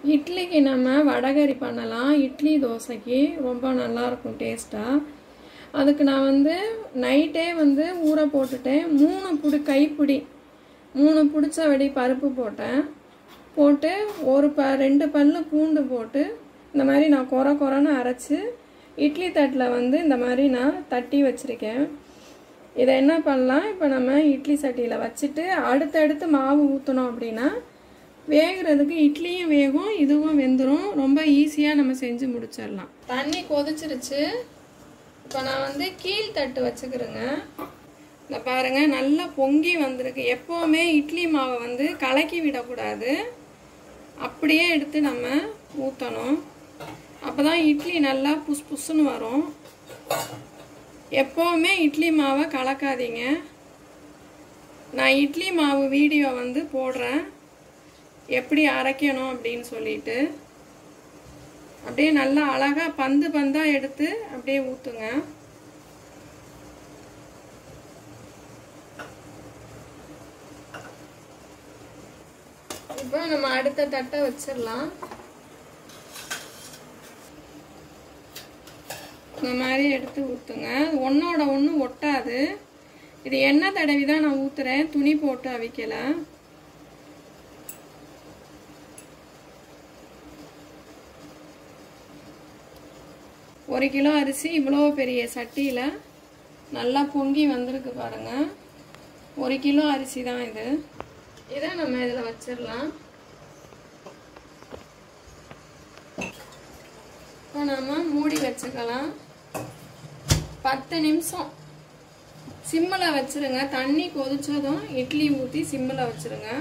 இட்லிக்கு நம்ம வடகரி பண்ணலாம் இட்லி தோசைக்கு ரொம்ப நல்லாயிருக்கும் டேஸ்ட்டாக அதுக்கு நான் வந்து நைட்டே வந்து ஊற போட்டுட்டேன் மூணு புடி கைப்பிடி மூணு பிடிச்ச வடி பருப்பு போட்டேன் போட்டு ஒரு ப ரெண்டு பல்லு பூண்டு போட்டு இந்த மாதிரி நான் குறை குறைன்னு அரைச்சி இட்லி தட்டில் வந்து இந்த மாதிரி நான் தட்டி வச்சுருக்கேன் இதை என்ன பண்ணலாம் இப்போ நம்ம இட்லி சட்டியில் வச்சுட்டு அடுத்தடுத்து மாவு ஊற்றணும் அப்படின்னா வேகிறதுக்கு இட்லியும் வேகும் இதுவும் வெந்துடும் ரொம்ப ஈஸியாக நம்ம செஞ்சு முடிச்சிடலாம் தண்ணி கொதிச்சிருச்சு இப்போ நான் வந்து கீழ் தட்டு வச்சுக்கிறேங்க இந்த பாருங்க நல்லா பொங்கி வந்திருக்கு எப்போவுமே இட்லி மாவை வந்து கலக்கி விடக்கூடாது அப்படியே எடுத்து நம்ம ஊற்றணும் அப்போ தான் இட்லி நல்லா புஸ் புஸ்ஸுன்னு வரும் எப்போவுமே இட்லி மாவை கலக்காதீங்க நான் இட்லி மாவு வீடியோ வந்து போடுறேன் எப்படி அரைக்கணும் அப்படின்னு சொல்லிட்டு அப்படியே நல்லா அழகாக பந்து பந்தாக எடுத்து அப்படியே ஊற்றுங்க இப்போ நம்ம அடுத்த தட்டை வச்சிடலாம் இந்த மாதிரி எடுத்து ஊற்றுங்க ஒன்றோட ஒன்று ஒட்டாது இது எண்ணெய் தடவி தான் நான் ஊற்றுறேன் துணி போட்டு அவிக்கல ஒரு கிலோ அரிசி இவ்வளோ பெரிய சட்டியில் நல்லா பொங்கி வந்திருக்கு பாருங்க ஒரு கிலோ அரிசி தான் இது இதை நம்ம இதில் வச்சிடலாம் இப்போ நம்ம மூடி வச்சுக்கலாம் பத்து நிமிஷம் சிம்மில் வச்சிருங்க தண்ணி கொதிச்சதும் இட்லி ஊற்றி சிம்மில் வச்சிருங்க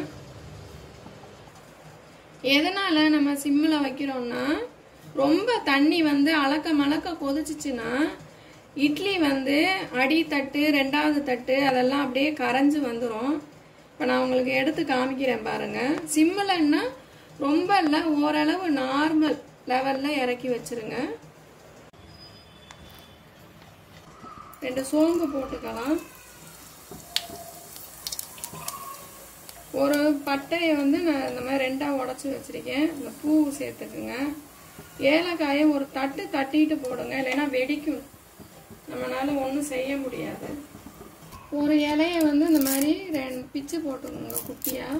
எதனால் நம்ம சிம்மில் வைக்கிறோம்னா ரொம்ப தண்ணி வந்து அளக்க மலக்க கொதிச்சிச்சுன்னா இட்லி வந்து அடித்தட்டு ரெண்டாவது தட்டு அதெல்லாம் அப்படியே கரைஞ்சி வந்துடும் இப்போ நான் உங்களுக்கு எடுத்து காமிக்கிறேன் பாருங்க சிம்மில்னா ரொம்ப இல்லை ஓரளவு நார்மல் லெவலில் இறக்கி வச்சிருங்க ரெண்டு சோம்பு போட்டுக்கலாம் ஒரு பட்டையை வந்து நான் இந்த மாதிரி ரெண்டாக உடச்சி வச்சுருக்கேன் இந்த பூ சேர்த்துக்குங்க ஏலக்காயை ஒரு தட்டு தட்டிட்டு போடுங்க இல்லைன்னா வெடிக்கும் நம்மளால ஒன்றும் செய்ய முடியாது ஒரு இலைய வந்து இந்த மாதிரி ரெண்டு பிச்சு போட்டுக்கோங்க குட்டியாக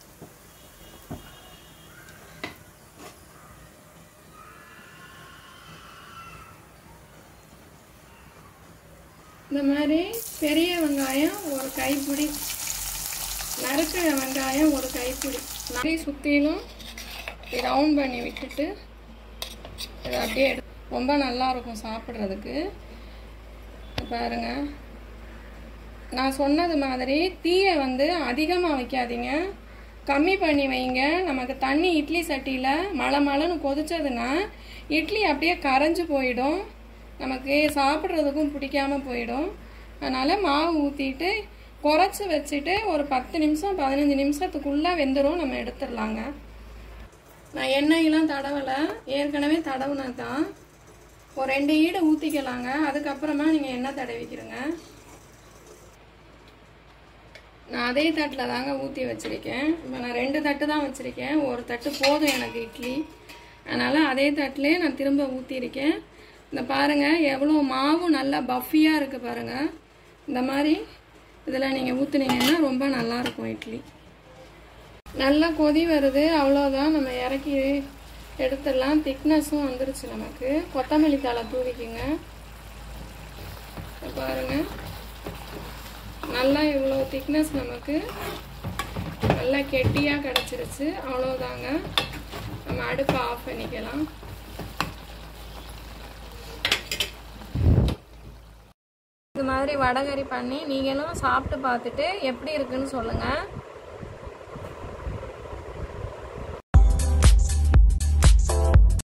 இந்த மாதிரி பெரிய வெங்காயம் ஒரு கைப்பிடி நறுக்கிற வெங்காயம் ஒரு கைப்பிடி நிறைய சுற்றிலும் ரவுண்ட் பண்ணி விட்டுட்டு இதை அப்படியே எடு ரொம்ப நல்லா இருக்கும் சாப்பிட்றதுக்கு பாருங்க நான் சொன்னது மாதிரி தீயை வந்து அதிகமாக வைக்காதீங்க கம்மி பண்ணி வைங்க நமக்கு தண்ணி இட்லி சட்டியில் மழை மழைன்னு கொதிச்சதுன்னா இட்லி அப்படியே கரைஞ்சு போயிடும் நமக்கு சாப்பிட்றதுக்கும் பிடிக்காம போயிடும் அதனால் மாவு ஊற்றிட்டு குறைச்சி வச்சுட்டு ஒரு பத்து நிமிஷம் பதினஞ்சு நிமிஷத்துக்குள்ளே வெந்துடும் நம்ம எடுத்துடலாங்க நான் எண்ணெயெல்லாம் தடவலை ஏற்கனவே தடவுனது தான் ஒரு ரெண்டு ஈடு ஊற்றிக்கலாங்க அதுக்கப்புறமா நீங்கள் எண்ணெய் தடவிக்கிறங்க நான் அதே தட்டில் தாங்க ஊற்றி வச்சுருக்கேன் இப்போ நான் ரெண்டு தட்டு தான் வச்சுருக்கேன் ஒரு தட்டு போதும் எனக்கு இட்லி அதனால் அதே தட்டிலே நான் திரும்ப ஊற்றிருக்கேன் இந்த பாருங்கள் எவ்வளோ மாவும் நல்லா பஃபியாக இருக்குது பாருங்கள் இந்த மாதிரி இதில் நீங்கள் ஊற்றுனீங்கன்னா ரொம்ப நல்லாயிருக்கும் இட்லி நல்லா கொதி வருது அவ்வளோதான் நம்ம இறக்கி எடுத்துடலாம் திக்னஸும் வந்துருச்சு நமக்கு கொத்தமல்லி தலை தூவிக்குங்க பாருங்க நல்லா இவ்வளோ திக்னஸ் நமக்கு நல்லா கெட்டியாக கிடச்சிருச்சு அவ்வளோதாங்க நம்ம அடுப்பை ஆஃப் பண்ணிக்கலாம் இது மாதிரி வடகரி பண்ணி நீங்களும் சாப்பிட்டு பார்த்துட்டு எப்படி இருக்குன்னு சொல்லுங்கள்